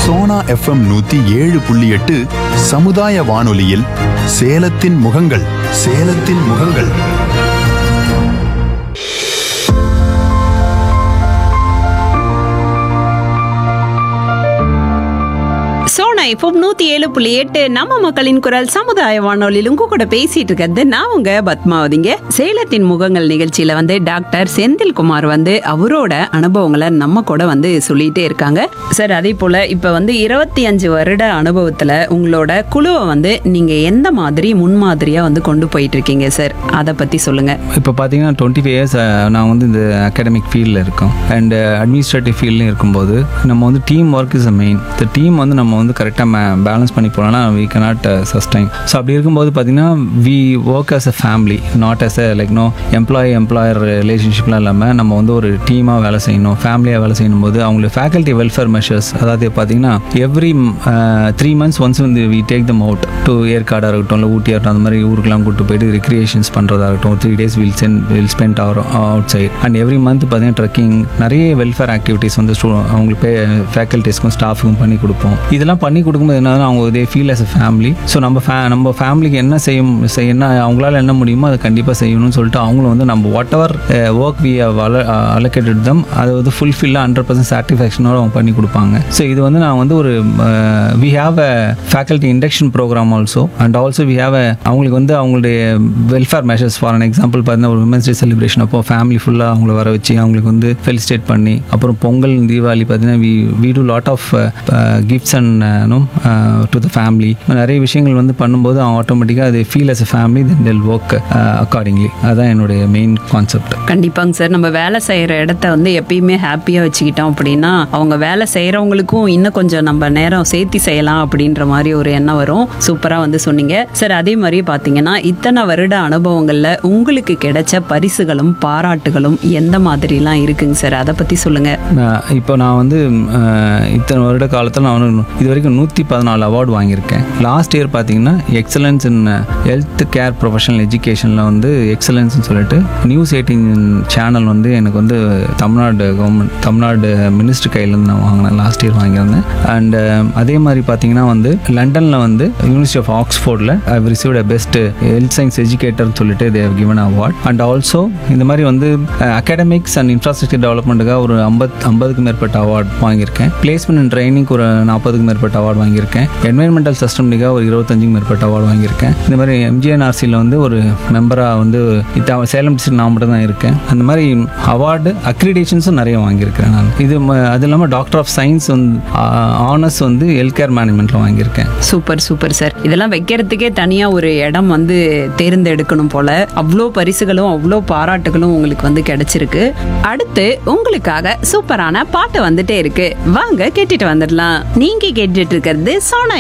Sona FM நூத்தி ஏழு புள்ளி எட்டு சமுதாய வானொலியில் சேலத்தின் முகங்கள் சேலத்தின் முகங்கள் சோனா இப்போ நூத்தி ஏழு புள்ளி எட்டு நம்ம மக்களின் குரல் சமுதாய வானொலியில் உங்க கூட பேசிட்டு இருக்கிறது நான் உங்க பத்மாவதிங்க சேலத்தின் முகங்கள் நிகழ்ச்சியில வந்து டாக்டர் செந்தில்குமார் வந்து அவரோட அனுபவங்களை நம்ம கூட வந்து சொல்லிட்டே இருக்காங்க சார் அதே போல இப்ப வந்து இருபத்தி அஞ்சு வருட அனுபவத்துல உங்களோட குழுவை வந்து நீங்க எந்த மாதிரி முன்மாதிரியா வந்து கொண்டு போயிட்டு இருக்கீங்க சார் அதை பத்தி சொல்லுங்க இப்போ பார்த்தீங்கன்னா டுவெண்ட்டி ஃபைவ் இயர்ஸ் நான் வந்து இந்த அகாடமிக் ஃபீல்டில் இருக்கோம் அண்ட் அட்மினிஸ்ட்ரேட்டிவ் ஃபீல்ட்லையும் இருக்கும்போது நம்ம வந்து team work is a main இந்த டீம் வந்து நம்ம வந்து கரெக்டாக பேலன்ஸ் பண்ணி போனோம்னா வி cannot சஸ்டைன் ஸோ அப்படி இருக்கும்போது பார்த்தீங்கன்னா we work as a family not as a like no employee employer ரிலேஷன்ஷிப்லாம் இல்லாமல் நம்ம வந்து ஒரு டீமாக வேலை செய்யணும் ஃபேமிலியாக வேலை செய்யும் போது அவங்களுக்கு ஃபேக்கல்ட்டி வெல்ஃபேர் மெஷர்ஸ் அதாவது பார்த்தீங்கன்னா எவ்ரி த்ரீ மந்த்ஸ் ஒன்ஸ் வந்து we take them out to ஏற்காடாக இருக்கட்டும் இல்லை ஊட்டியாக இருக்கட்டும் அந்த மாதிரி ஊருக்கெல்லாம் கூட்டு போயிட்டு ரெக்ரியேஷன்ஸ் பண்ணுறதாகட்டும் three days will sent will spend our outside and every month பார்த்தீங்கன்னா ட்ரெக்கிங் நிறைய வெல்ஃபேர் ஆக்டிவிட்டீஸ் வந்து ஸ்டூ அவங்களுக்கு ஃபேக்கல்ட்டிஸ்க்கும் ஸ்டாஃபுக்கும் பண்ணி கொடுப்போம் இதெல்லாம் பண்ணி கொடுக்கும்போது என்னன்னா அவங்க they feel as a family so நம்ம ஃபே நம்ம ஃபேமிலிக்கு என்ன செய்யும் செய்- என்ன அவங்களால என்ன முடியுமோ அதை கண்டிப்பாக செய்யணும்னு சொல்லிட்டு அவங்களும் வந்து நம்ம whatever work we allocated them அதை வந்து ஃபுல்ஃபில்லாக ஹண்ட்ரட் பர்சன்ட் சாட்டிஸ்ஃபேக்ஷனோட அவங்க பண்ணி கொடுப்பாங்க ஸோ இது வந்து நான் வந்து ஒரு we have a faculty induction programme also and also we have அவங்களுக்கு வந்து அவங்களுடைய welfare measures for an example பார்த்தீங்கன்னா ஒரு உமன்ஸ் டே செலிப்ரேஷன் அப்போ ஃபேமிலி ஃபுல்லாக அவங்கள வர வச்சு அவங்களுக்கு வந்து ஃபெலிசிட்டேட் பண்ணி அப்புறம் பொங்கல் தீபாவளி பார்த்தீங்கன்னா we we do lot of gifts and no to the family நிறைய விஷயங்கள் வந்து பண்ணும்போது அவங்க ஆட்டோமேட்டிக்காக அது feel as a family then tell work accordingly அதுதான் என்னுடைய மெயின் கான்செப்ட் கண்டிப்பாங்க சார் நம்ம வேலை செய்யற இடத்த வந்து எப்பயுமே ஹாப்பியா வச்சுக்கிட்டோம் அப்படின்னா அவங்க வேலை செய்யறவங்களுக்கும் இன்னும் கொஞ்சம் நம்ம நேரம் சேர்த்தி செய்யலாம் அப்படின்ற மாதிரி ஒரு எண்ணம் வரும் சூப்பரா வந்து சொன்னீங்க சார் அதே மாதிரி பாத்தீங்கன்னா இத்தனை வருட அனுபவங்கள்ல உங்களுக்கு கிடைச்ச பரிசுகளும் பாராட்டுகளும் எந்த மாதிரிலாம் இருக்குங்க சார் அதை பத்தி சொல்லுங்க நான் இப்போ நான் வந்து அஹ், இத்தனை வருட காலத்தில் நான் வந்து இது வரைக்கும் நூற்றி பதினாலு அவார்டு வாங்கியிருக்கேன் லாஸ்ட் இயர் பார்த்தீங்கன்னா excellence in health care professional எஜுகேஷனில் வந்து எக்ஸலன்ஸ்னு சொல்லிட்டு நியூஸ் எயிட்டீன் சேனல் வந்து எனக்கு வந்து தமிழ்நாடு கவர்மெண்ட் தமிழ்நாடு மினிஸ்டர் கையிலேருந்து நான் வாங்கினேன் லாஸ்ட் இயர் வாங்கியிருந்தேன் அண்ட் அதே மாதிரி பார்த்தீங்கன்னா வந்து லண்டனில் வந்து யூனிவர்சிட்டி ஆஃப் ஆக்ஸ்ஃபோர்டில் I received a best health science எஜுகேட்டர்னு சொல்லிட்டு they've given award and also இந்த மாதிரி வந்து அகாடமிக்ஸ் அண்ட் இன்ஃப்ராஸ்ட்ரக்சர் டெவலப்மெண்ட்டுக்காக ஒரு ஐம்பத் ஐம்பதுக்கு மேற்பட்ட அவார்ட் வாங்கியிருக்கேன் பிளேஸ்மெண்ட் அண்ட் ட்ரைனிங்க்கு ஒரு நாற்பதுக்கு மேற்பட்ட அவார்ட் வாங்கியிருக்கேன் என்வைரன்மெண்டல் சிஸ்டம்னுக்காக ஒரு இருபத்தஞ்சுக்கு மேற்பட்ட அவார்டு வாங்கியிருக்கேன் இந்த மாதிரி எம்ஜிஎன்ஆர்சியில் வந்து ஒரு மெம்பராக வந்து இத்த- சேலம் டிஸ்ட்ரிக்ட் நான் மட்டும் தான் இருக்கேன் அந்த மாதிரி அவார்டு அக்ரிடேஷன்ஸும் நிறைய வாங்கியிருக்கிறேன் நான் இது ம- அது இல்லாமல் டாக்டர் ஆஃப் சயின்ஸ் வந்து ஆனர்ஸ் வந்து ஹெல்த் கேர் மேனேஜ்மெண்ட்டில் வாங்கியிருக்கேன் சூப்பர் சூப்பர் சார் இதெல்லாம் வைக்கிறதுக்கே தனியா ஒரு இடம் வந்து தேர்ந்தெடுக்கணும் போல அவ்வளோ பரிசுகளும் அவ்வளோ பாராட்டுகளும் உங்களுக்கு வந்து கிடைச்சிருக்கு அடுத்து உங்களுக்காக சூப்பரான பாட்டு வந்துட்டே இருக்கு வாங்க கேட்டுட்டு வந்துடலாம் நீங்க கேட்டுட்டு இருக்கிறது சோனா